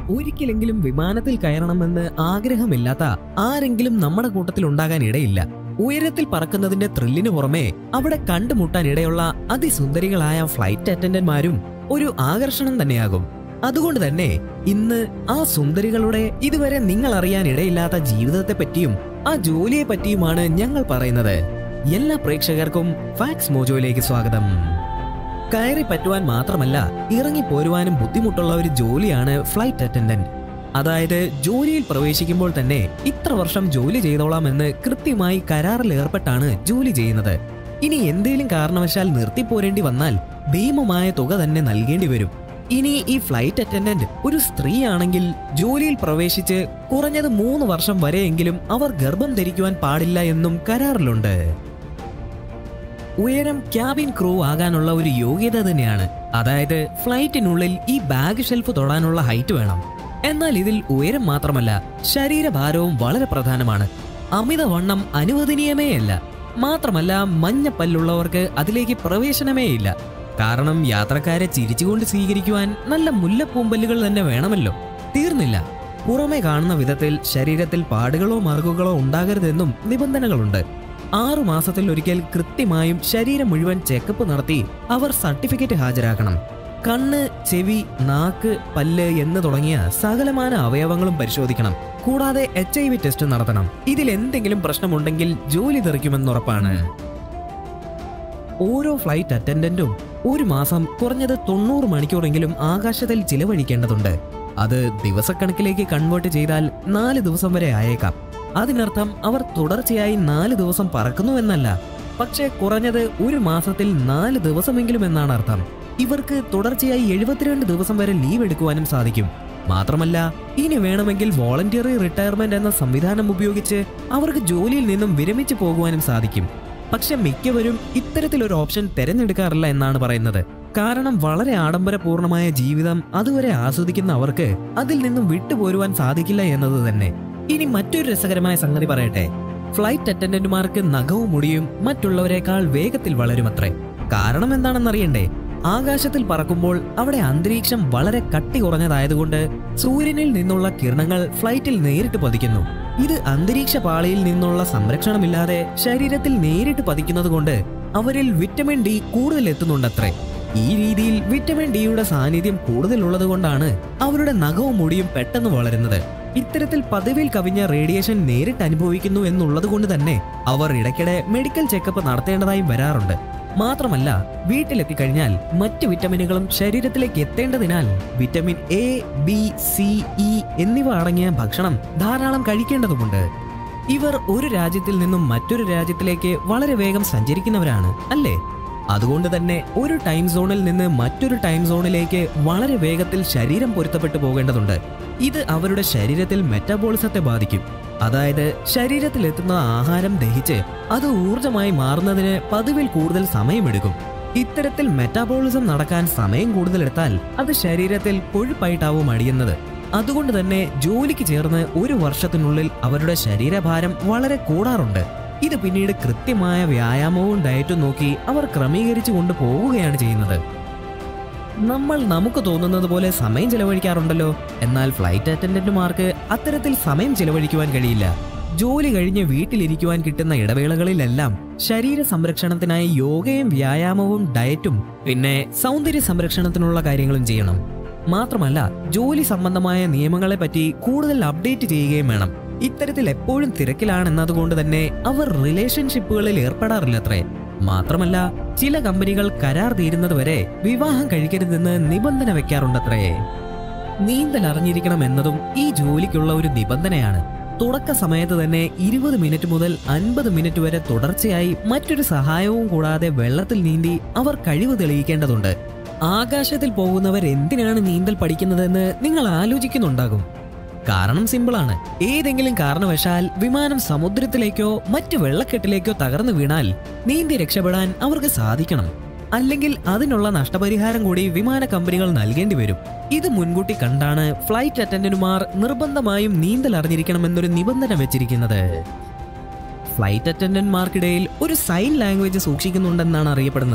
ഒരിക്കലെങ്കിലും വിമാനത്തിൽ കയറണമെന്ന് ആഗ്രഹമില്ലാത്ത ആരെങ്കിലും നമ്മുടെ കൂട്ടത്തിൽ ഉണ്ടാകാൻ ഇടയില്ല ഉയരത്തിൽ പറക്കുന്നതിന്റെ ത്രില്ലിന് പുറമെ അവിടെ കണ്ടുമുട്ടാൻ ഇടയുള്ള അതിസുന്ദരികളായ ഫ്ലൈറ്റ് അറ്റൻഡന്റ്മാരും ഒരു ആകർഷണം തന്നെയാകും അതുകൊണ്ട് തന്നെ ഇന്ന് ആ സുന്ദരികളുടെ ഇതുവരെ നിങ്ങൾ അറിയാൻ ഇടയില്ലാത്ത ജീവിതത്തെ പറ്റിയും ആ ജോലിയെ പറ്റിയുമാണ് ഞങ്ങൾ പറയുന്നത് എല്ലാ പ്രേക്ഷകർക്കും ഫാക്സ് മോജോയിലേക്ക് സ്വാഗതം കയറി പറ്റുവാൻ മാത്രമല്ല ഇറങ്ങി പോരുവാനും ബുദ്ധിമുട്ടുള്ള ഒരു ജോലിയാണ് ഫ്ലൈറ്റ് അറ്റൻഡന്റ് അതായത് ജോലിയിൽ പ്രവേശിക്കുമ്പോൾ തന്നെ ഇത്ര വർഷം ജോലി ചെയ്തോളാമെന്ന് കൃത്യമായി കരാറിൽ ഏർപ്പെട്ടാണ് ജോലി ചെയ്യുന്നത് ഇനി എന്തേലും കാരണവശാൽ നിർത്തിപ്പോരേണ്ടി വന്നാൽ ഭീമമായ തുക തന്നെ നൽകേണ്ടി വരും ഇനി ഈ ഫ്ലൈറ്റ് അറ്റൻഡന്റ് ഒരു സ്ത്രീയാണെങ്കിൽ ജോലിയിൽ പ്രവേശിച്ച് കുറഞ്ഞത് മൂന്ന് വർഷം വരെയെങ്കിലും അവർ ഗർഭം ധരിക്കുവാൻ പാടില്ല എന്നും കരാറിലുണ്ട് ഉയരം ക്യാബിൻ ക്രൂ ആകാനുള്ള ഒരു യോഗ്യത തന്നെയാണ് അതായത് ഫ്ലൈറ്റിനുള്ളിൽ ഈ ബാഗ് ഷെൽഫ് തൊടാനുള്ള ഹൈറ്റ് വേണം എന്നാൽ ഇതിൽ ഉയരം മാത്രമല്ല ശരീരഭാരവും വളരെ പ്രധാനമാണ് അമിതവണ്ണം അനുവദനീയമേയല്ല മാത്രമല്ല മഞ്ഞ പല്ലുള്ളവർക്ക് അതിലേക്ക് പ്രവേശനമേ ഇല്ല കാരണം യാത്രക്കാരെ ചിരിച്ചുകൊണ്ട് സ്വീകരിക്കുവാൻ നല്ല മുല്ലപ്പൂമ്പല്ലുകൾ തന്നെ വേണമല്ലോ തീർന്നില്ല പുറമെ കാണുന്ന വിധത്തിൽ ശരീരത്തിൽ പാടുകളോ മറുകുകളോ ഉണ്ടാകരുതെന്നും നിബന്ധനകളുണ്ട് ആറു മാസത്തിൽ ഒരിക്കൽ കൃത്യമായും ശരീരം മുഴുവൻ ചെക്കപ്പ് നടത്തി അവർ സർട്ടിഫിക്കറ്റ് ഹാജരാക്കണം കണ്ണ് ചെവി നാക്ക് പല്ല് എന്ന് തുടങ്ങിയ സകലമാന അവയവങ്ങളും പരിശോധിക്കണം കൂടാതെ എച്ച് ഐ വി ടെസ്റ്റ് നടത്തണം ഇതിൽ എന്തെങ്കിലും പ്രശ്നമുണ്ടെങ്കിൽ ജോലി തെറിക്കുമെന്നുറപ്പാണ് ഓരോ ഫ്ലൈറ്റ് അറ്റൻഡന്റും ഒരു മാസം കുറഞ്ഞത് തൊണ്ണൂറ് മണിക്കൂറെങ്കിലും ആകാശത്തിൽ ചിലവഴിക്കേണ്ടതുണ്ട് അത് ദിവസക്കണക്കിലേക്ക് കൺവേർട്ട് ചെയ്താൽ നാല് ദിവസം വരെ ആയേക്കാം അതിനർത്ഥം അവർ തുടർച്ചയായി നാല് ദിവസം പറക്കുന്നു എന്നല്ല പക്ഷേ കുറഞ്ഞത് ഒരു മാസത്തിൽ നാല് ദിവസമെങ്കിലും എന്നാണ് അർത്ഥം ഇവർക്ക് തുടർച്ചയായി എഴുപത്തിരണ്ട് ദിവസം വരെ ലീവ് എടുക്കുവാനും സാധിക്കും മാത്രമല്ല ഇനി വേണമെങ്കിൽ വോളണ്ടിയറി റിട്ടയർമെന്റ് എന്ന സംവിധാനം ഉപയോഗിച്ച് അവർക്ക് ജോലിയിൽ നിന്നും വിരമിച്ചു പോകുവാനും സാധിക്കും പക്ഷെ മിക്കവരും ഇത്തരത്തിലൊരു ഓപ്ഷൻ തിരഞ്ഞെടുക്കാറില്ല എന്നാണ് പറയുന്നത് കാരണം വളരെ ആഡംബരപൂർണമായ ജീവിതം അതുവരെ ആസ്വദിക്കുന്ന അവർക്ക് അതിൽ നിന്നും വിട്ടുപോരുവാൻ സാധിക്കില്ല എന്നത് തന്നെ ഇനി മറ്റൊരു രസകരമായ സംഗതി പറയട്ടെ ഫ്ലൈറ്റ് അറ്റൻഡന്റുമാർക്ക് നഖവും മുടിയും മറ്റുള്ളവരെക്കാൾ വേഗത്തിൽ വളരുമത്രേ കാരണം എന്താണെന്നറിയണ്ടേ ആകാശത്തിൽ പറക്കുമ്പോൾ അവിടെ അന്തരീക്ഷം വളരെ കട്ടി കുറഞ്ഞതായതുകൊണ്ട് സൂര്യനിൽ നിന്നുള്ള കിരണങ്ങൾ ഫ്ലൈറ്റിൽ നേരിട്ട് പതിക്കുന്നു ഇത് അന്തരീക്ഷ പാളിയിൽ നിന്നുള്ള സംരക്ഷണമില്ലാതെ ശരീരത്തിൽ നേരിട്ട് പതിക്കുന്നത് കൊണ്ട് അവരിൽ വിറ്റമിൻ ഡി കൂടുതൽ എത്തുന്നുണ്ടത്രേ ഈ രീതിയിൽ വിറ്റമിൻ ഡിയുടെ സാന്നിധ്യം കൂടുതലുള്ളത് കൊണ്ടാണ് അവരുടെ നഖവും മുടിയും പെട്ടെന്ന് വളരുന്നത് ഇത്തരത്തിൽ പതിവിൽ കവിഞ്ഞ റേഡിയേഷൻ നേരിട്ട് അനുഭവിക്കുന്നു എന്നുള്ളത് കൊണ്ട് തന്നെ അവർ ഇടയ്ക്കിടെ മെഡിക്കൽ ചെക്കപ്പ് നടത്തേണ്ടതായും വരാറുണ്ട് മാത്രമല്ല വീട്ടിലെത്തിക്കഴിഞ്ഞാൽ മറ്റ് വിറ്റമിനുകളും ശരീരത്തിലേക്ക് എത്തേണ്ടതിനാൽ vitamin A B C E എന്നിവ അടങ്ങിയ ഭക്ഷണം ധാരാളം കഴിക്കേണ്ടതുണ്ട് ഇവർ ഒരു രാജ്യത്തിൽ നിന്നും മറ്റൊരു രാജ്യത്തിലേക്ക് വളരെ വേഗം സഞ്ചരിക്കുന്നവരാണ് അല്ലേ അതുകൊണ്ട് തന്നെ ഒരു ടൈം സോണിൽ നിന്ന് മറ്റൊരു ടൈം സോണിലേക്ക് വളരെ വേഗത്തിൽ ശരീരം പൊരുത്തപ്പെട്ടു പോകേണ്ടതുണ്ട് ഇത് അവരുടെ ശരീരത്തിൽ മെറ്റാബോളിസത്തെ ബാധിക്കും അതായത് ശരീരത്തിൽ എത്തുന്ന ആഹാരം ദഹിച്ച് അത് ഊർജമായി മാറുന്നതിന് പതിവിൽ കൂടുതൽ സമയമെടുക്കും ഇത്തരത്തിൽ മെറ്റാബോളിസം നടക്കാൻ സമയം കൂടുതലെടുത്താൽ അത് ശരീരത്തിൽ കൊഴുപ്പായിട്ടാവും അടിയുന്നത് അതുകൊണ്ട് തന്നെ ജോലിക്ക് ചേർന്ന് ഒരു വർഷത്തിനുള്ളിൽ അവരുടെ ശരീരഭാരം വളരെ കൂടാറുണ്ട് ഇത് പിന്നീട് കൃത്യമായ വ്യായാമവും ഡയറ്റും നോക്കി അവർ ക്രമീകരിച്ചു കൊണ്ട് പോവുകയാണ് ചെയ്യുന്നത് നമ്മൾ നമുക്ക് തോന്നുന്നത് പോലെ സമയം ചെലവഴിക്കാറുണ്ടല്ലോ എന്നാൽ ഫ്ലൈറ്റ് അറ്റൻഡന്റുമാർക്ക് അത്തരത്തിൽ സമയം ചെലവഴിക്കുവാൻ കഴിയില്ല ജോലി കഴിഞ്ഞ് വീട്ടിലിരിക്കുവാൻ കിട്ടുന്ന ഇടവേളകളിലെല്ലാം ശരീര സംരക്ഷണത്തിനായി യോഗയും വ്യായാമവും ഡയറ്റും പിന്നെ സൗന്ദര്യ സംരക്ഷണത്തിനുള്ള കാര്യങ്ങളും ചെയ്യണം മാത്രമല്ല ജോലി സംബന്ധമായ നിയമങ്ങളെ പറ്റി കൂടുതൽ അപ്ഡേറ്റ് ചെയ്യുകയും വേണം ഇത്തരത്തിൽ എപ്പോഴും തിരക്കിലാണെന്നതുകൊണ്ട് തന്നെ അവർ റിലേഷൻഷിപ്പുകളിൽ ഏർപ്പെടാറില്ലത്രേ മാത്രമല്ല ചില കമ്പനികൾ കരാർ തീരുന്നതുവരെ വിവാഹം കഴിക്കരുതെന്ന് നിബന്ധന വെക്കാറുണ്ടത്രേ നീന്തൽ അറിഞ്ഞിരിക്കണം എന്നതും ഈ ജോലിക്കുള്ള ഒരു നിബന്ധനയാണ് തുടക്ക സമയത്ത് തന്നെ ഇരുപത് മിനിറ്റ് മുതൽ അൻപത് മിനിറ്റ് വരെ തുടർച്ചയായി മറ്റൊരു സഹായവും കൂടാതെ വെള്ളത്തിൽ നീന്തി അവർ കഴിവ് തെളിയിക്കേണ്ടതുണ്ട് ആകാശത്തിൽ പോകുന്നവർ എന്തിനാണ് നീന്തൽ പഠിക്കുന്നതെന്ന് നിങ്ങൾ ആലോചിക്കുന്നുണ്ടാകും കാരണം സിമ്പിളാണ് ഏതെങ്കിലും കാരണവശാൽ വിമാനം സമുദ്രത്തിലേക്കോ മറ്റു വെള്ളക്കെട്ടിലേക്കോ തകർന്നു വീണാൽ നീന്തി രക്ഷപ്പെടാൻ അവർക്ക് സാധിക്കണം അല്ലെങ്കിൽ അതിനുള്ള നഷ്ടപരിഹാരം കൂടി വിമാന കമ്പനികൾ നൽകേണ്ടി വരും ഇത് മുൻകൂട്ടി കണ്ടാണ് ഫ്ലൈറ്റ് അറ്റൻഡന്റുമാർ നിർബന്ധമായും നീന്തൽ അറിഞ്ഞിരിക്കണമെന്നൊരു നിബന്ധന വെച്ചിരിക്കുന്നത് ഫ്ലൈറ്റ് അറ്റൻഡന്റ്മാർക്കിടയിൽ ഒരു സൈൻ ലാംഗ്വേജ് സൂക്ഷിക്കുന്നുണ്ടെന്നാണ് അറിയപ്പെടുന്നത്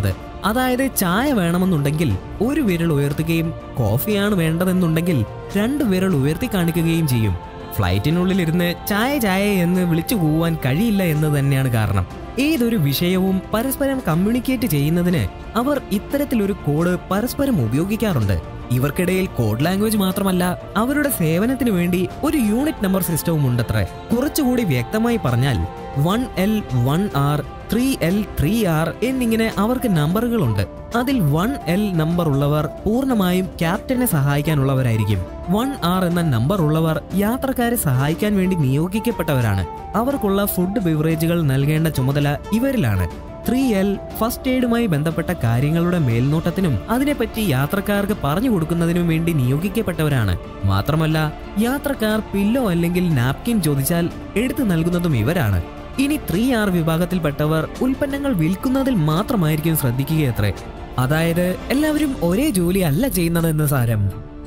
അതായത് ചായ വേണമെന്നുണ്ടെങ്കിൽ ഒരു വിരൽ ഉയർത്തുകയും കോഫിയാണ് വേണ്ടതെന്നുണ്ടെങ്കിൽ രണ്ട് വിരൽ ഉയർത്തി കാണിക്കുകയും ചെയ്യും ഫ്ലൈറ്റിനുള്ളിലിരുന്ന് ചായ ചായ എന്ന് വിളിച്ചു കൂവാൻ കഴിയില്ല എന്ന് തന്നെയാണ് കാരണം ഏതൊരു വിഷയവും പരസ്പരം കമ്മ്യൂണിക്കേറ്റ് ചെയ്യുന്നതിന് അവർ ഇത്തരത്തിലൊരു കോഡ് പരസ്പരം ഉപയോഗിക്കാറുണ്ട് ഇവർക്കിടയിൽ കോഡ് ലാംഗ്വേജ് മാത്രമല്ല അവരുടെ സേവനത്തിന് വേണ്ടി ഒരു യൂണിറ്റ് നമ്പർ സിസ്റ്റവും ഉണ്ടത്രേ കുറച്ചുകൂടി വ്യക്തമായി പറഞ്ഞാൽ one L one R three L three R എന്നിങ്ങനെ അവർക്ക് നമ്പറുകളുണ്ട് അതിൽ വൺ എൽ നമ്പർ ഉള്ളവർ പൂർണ്ണമായും ക്യാപ്റ്റനെ സഹായിക്കാനുള്ളവരായിരിക്കും വൺ ആർ എന്ന നമ്പർ ഉള്ളവർ യാത്രക്കാരെ സഹായിക്കാൻ വേണ്ടി നിയോഗിക്കപ്പെട്ടവരാണ് അവർക്കുള്ള ഫുഡ് ബിവറേജുകൾ നൽകേണ്ട ചുമതല ഇവരിലാണ് ത്രീ എൽ ഫസ്റ്റ് എയ്ഡുമായി ബന്ധപ്പെട്ട കാര്യങ്ങളുടെ മേൽനോട്ടത്തിനും അതിനെപ്പറ്റി യാത്രക്കാർക്ക് പറഞ്ഞു കൊടുക്കുന്നതിനും വേണ്ടി നിയോഗിക്കപ്പെട്ടവരാണ് മാത്രമല്ല യാത്രക്കാർ പില്ലോ അല്ലെങ്കിൽ നാപ്കിൻ ചോദിച്ചാൽ എടുത്തു നൽകുന്നതും ഇവരാണ് ഇനി ത്രീ ആർ വിഭാഗത്തിൽപ്പെട്ടവർ ഉൽപ്പന്നങ്ങൾ വിൽക്കുന്നതിൽ മാത്രമായിരിക്കും ശ്രദ്ധിക്കുകയത്രേ അതായത് എല്ലാവരും ഒരേ ജോലി അല്ല ചെയ്യുന്നതെന്ന് സാരം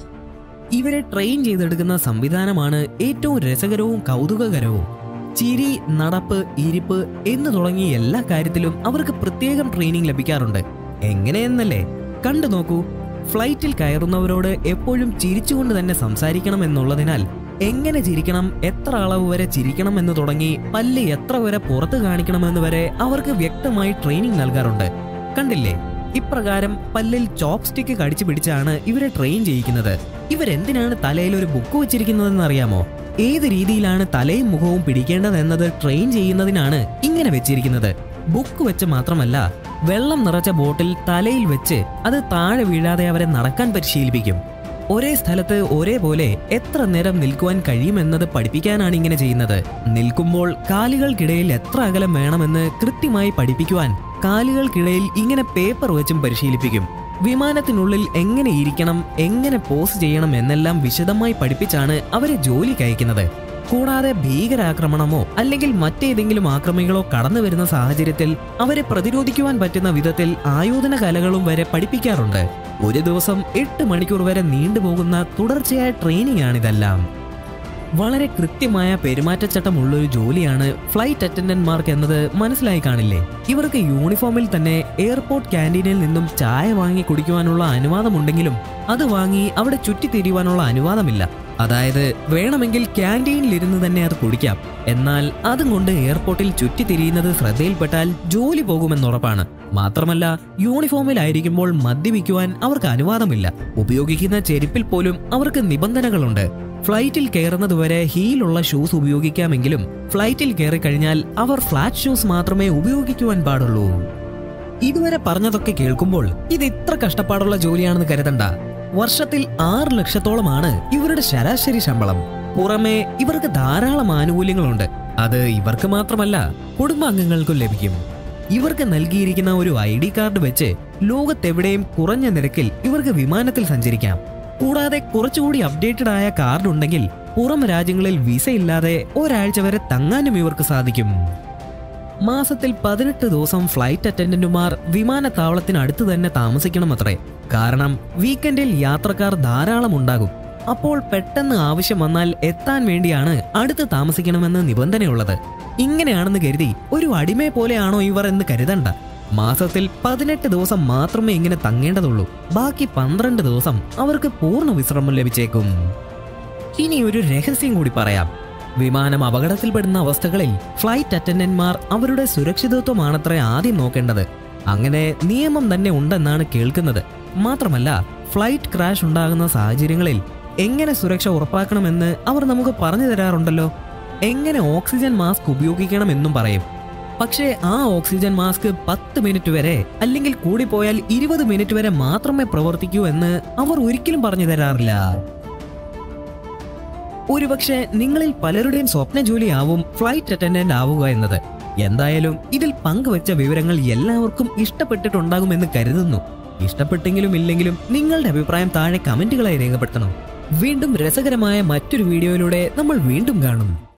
ഇവരെ ട്രെയിൻ ചെയ്തെടുക്കുന്ന സംവിധാനമാണ് ഏറ്റവും രസകരവും കൗതുകകരവും ചിരി നടപ്പ് ഇരിപ്പ് എന്ന് തുടങ്ങി എല്ലാ കാര്യത്തിലും അവർക്ക് പ്രത്യേകം ട്രെയിനിങ് ലഭിക്കാറുണ്ട് എങ്ങനെയെന്നല്ലേ കണ്ടു നോക്കൂ ഫ്ലൈറ്റിൽ കയറുന്നവരോട് എപ്പോഴും ചിരിച്ചുകൊണ്ട് തന്നെ സംസാരിക്കണം എന്നുള്ളതിനാൽ എങ്ങനെ ചിരിക്കണം എത്ര അളവ് വരെ ചിരിക്കണം എന്ന് തുടങ്ങി പല്ല് എത്ര വരെ പുറത്ത് കാണിക്കണമെന്ന് വരെ അവർക്ക് വ്യക്തമായി ട്രെയിനിങ് നൽകാറുണ്ട് കണ്ടില്ലേ ഇപ്രകാരം പല്ലിൽ ചോപ്പ് സ്റ്റിക്ക് കടിച്ചു പിടിച്ചാണ് ഇവരെ ട്രെയിൻ ചെയ്യിക്കുന്നത് ഇവരെന്തിനാണ് തലയിൽ ഒരു ബുക്ക് വെച്ചിരിക്കുന്നതെന്ന് അറിയാമോ ഏത് രീതിയിലാണ് തലയും മുഖവും പിടിക്കേണ്ടതെന്നത് ട്രെയിൻ ചെയ്യുന്നതിനാണ് ഇങ്ങനെ വെച്ചിരിക്കുന്നത് ബുക്ക് വെച്ച് മാത്രമല്ല വെള്ളം നിറച്ച ബോട്ടിൽ തലയിൽ വെച്ച് അത് താഴെ വീഴാതെ അവരെ നടക്കാൻ പരിശീലിപ്പിക്കും ഒരേ സ്ഥലത്ത് ഒരേപോലെ എത്ര നേരം നിൽക്കുവാൻ കഴിയുമെന്നത് പഠിപ്പിക്കാനാണ് ഇങ്ങനെ ചെയ്യുന്നത് നിൽക്കുമ്പോൾ കാലുകൾക്കിടയിൽ എത്ര അകലം വേണമെന്ന് കൃത്യമായി പഠിപ്പിക്കുവാൻ കാലുകൾക്കിടയിൽ ഇങ്ങനെ പേപ്പർ വെച്ചും പരിശീലിപ്പിക്കും വിമാനത്തിനുള്ളിൽ എങ്ങനെ ഇരിക്കണം എങ്ങനെ പോസ് ചെയ്യണം എന്നെല്ലാം വിശദമായി പഠിപ്പിച്ചാണ് അവരെ ജോലിക്ക് അയക്കുന്നത് കൂടാതെ ഭീകരാക്രമണമോ അല്ലെങ്കിൽ മറ്റേതെങ്കിലും ആക്രമികളോ കടന്നു വരുന്ന സാഹചര്യത്തിൽ അവരെ പ്രതിരോധിക്കുവാൻ പറ്റുന്ന വിധത്തിൽ ആയോധന കലകളും വരെ പഠിപ്പിക്കാറുണ്ട് ഒരു ദിവസം എട്ട് മണിക്കൂർ വരെ നീണ്ടുപോകുന്ന തുടർച്ചയായ ട്രെയിനിങ് ആണിതെല്ലാം വളരെ കൃത്യമായ പെരുമാറ്റച്ചട്ടമുള്ള ഒരു ജോലിയാണ് ഫ്ലൈറ്റ് അറ്റൻഡന്റ്മാർക്ക് എന്നത് മനസ്സിലായി കാണില്ലേ ഇവർക്ക് യൂണിഫോമിൽ തന്നെ എയർപോർട്ട് ക്യാൻറ്റീനിൽ നിന്നും ചായ വാങ്ങി കുടിക്കുവാനുള്ള അനുവാദമുണ്ടെങ്കിലും അത് വാങ്ങി അവിടെ ചുറ്റിത്തിരിയുവാനുള്ള അനുവാദമില്ല അതായത് വേണമെങ്കിൽ ക്യാൻറ്റീനിലിരുന്ന് തന്നെ അത് കുടിക്കാം എന്നാൽ അതും കൊണ്ട് എയർപോർട്ടിൽ ചുറ്റിത്തിരിയുന്നത് ശ്രദ്ധയിൽപ്പെട്ടാൽ ജോലി പോകുമെന്നുറപ്പാണ് മാത്രമല്ല യൂണിഫോമിലായിരിക്കുമ്പോൾ മദ്യപിക്കുവാൻ അവർക്ക് അനുവാദമില്ല ഉപയോഗിക്കുന്ന ചെരുപ്പിൽ പോലും അവർക്ക് നിബന്ധനകളുണ്ട് ഫ്ലൈറ്റിൽ കയറുന്നതുവരെ ഹീലുള്ള ഷൂസ് ഉപയോഗിക്കാമെങ്കിലും ഫ്ലൈറ്റിൽ കയറിക്കഴിഞ്ഞാൽ അവർ ഫ്ലാറ്റ് ഷൂസ് മാത്രമേ ഉപയോഗിക്കുവാൻ പാടുള്ളൂ ഇതുവരെ പറഞ്ഞതൊക്കെ കേൾക്കുമ്പോൾ ഇത് ഇത്ര കഷ്ടപ്പാടുള്ള ജോലിയാണെന്ന് കരുതണ്ട വർഷത്തിൽ ആറ് ലക്ഷത്തോളമാണ് ഇവരുടെ ശരാശരി ശമ്പളം പുറമെ ഇവർക്ക് ധാരാളം ആനുകൂല്യങ്ങളുണ്ട് അത് ഇവർക്ക് മാത്രമല്ല കുടുംബാംഗങ്ങൾക്കും ലഭിക്കും ഇവർക്ക് നൽകിയിരിക്കുന്ന ഒരു ഐ ഡി കാർഡ് വെച്ച് ലോകത്തെവിടെയും കുറഞ്ഞ നിരക്കിൽ ഇവർക്ക് വിമാനത്തിൽ സഞ്ചരിക്കാം കൂടാതെ കുറച്ചുകൂടി അപ്ഡേറ്റഡ് ആയ കാർഡ് ഉണ്ടെങ്കിൽ പുറം രാജ്യങ്ങളിൽ വിസ ഇല്ലാതെ ഒരാഴ്ച വരെ തങ്ങാനും ഇവർക്ക് സാധിക്കും മാസത്തിൽ പതിനെട്ട് ദിവസം ഫ്ലൈറ്റ് അറ്റൻഡന്റുമാർ വിമാനത്താവളത്തിനടുത്ത് തന്നെ താമസിക്കണമത്രേ കാരണം വീക്കെൻഡിൽ യാത്രക്കാർ ധാരാളം ഉണ്ടാകും അപ്പോൾ പെട്ടെന്ന് ആവശ്യം വന്നാൽ എത്താൻ വേണ്ടിയാണ് അടുത്ത് താമസിക്കണമെന്ന് നിബന്ധനയുള്ളത് ഇങ്ങനെയാണെന്ന് കരുതി ഒരു അടിമയെ പോലെയാണോ ഇവർ എന്ന് കരുതണ്ട മാസത്തിൽ പതിനെട്ട് ദിവസം മാത്രമേ ഇങ്ങനെ തങ്ങേണ്ടതുള്ളൂ ബാക്കി പന്ത്രണ്ട് ദിവസം അവർക്ക് പൂർണ്ണ വിശ്രമം ലഭിച്ചേക്കും ഇനി ഒരു രഹസ്യം കൂടി പറയാം വിമാനം അപകടത്തിൽപ്പെടുന്ന അവസ്ഥകളിൽ ഫ്ലൈറ്റ് അറ്റൻഡന്റ്മാർ അവരുടെ സുരക്ഷിതത്വമാണത്രേ ആദ്യം നോക്കേണ്ടത് അങ്ങനെ നിയമം തന്നെ ഉണ്ടെന്നാണ് കേൾക്കുന്നത് മാത്രമല്ല ഫ്ലൈറ്റ് ക്രാഷ് ഉണ്ടാകുന്ന സാഹചര്യങ്ങളിൽ എങ്ങനെ സുരക്ഷ ഉറപ്പാക്കണമെന്ന് അവർ നമുക്ക് പറഞ്ഞു തരാറുണ്ടല്ലോ എങ്ങനെ ഓക്സിജൻ മാസ്ക് ഉപയോഗിക്കണമെന്നും പറയും പക്ഷേ ആ ഓക്സിജൻ മാസ്ക് പത്ത് മിനിറ്റ് വരെ അല്ലെങ്കിൽ കൂടിപ്പോയാൽ ഇരുപത് മിനിറ്റ് വരെ മാത്രമേ പ്രവർത്തിക്കൂ എന്ന് അവർ ഒരിക്കലും പറഞ്ഞു തരാറില്ല ഒരുപക്ഷെ നിങ്ങളിൽ പലരുടെയും സ്വപ്ന ജോലിയാവും ഫ്ലൈറ്റ് അറ്റൻഡന്റ് ആവുക എന്നത് എന്തായാലും ഇതിൽ പങ്കുവച്ച വിവരങ്ങൾ എല്ലാവർക്കും ഇഷ്ടപ്പെട്ടിട്ടുണ്ടാകുമെന്ന് കരുതുന്നു ഇഷ്ടപ്പെട്ടെങ്കിലും ഇല്ലെങ്കിലും നിങ്ങളുടെ അഭിപ്രായം താഴെ കമന്റുകളായി രേഖപ്പെടുത്തണം വീണ്ടും രസകരമായ മറ്റൊരു വീഡിയോയിലൂടെ നമ്മൾ വീണ്ടും കാണും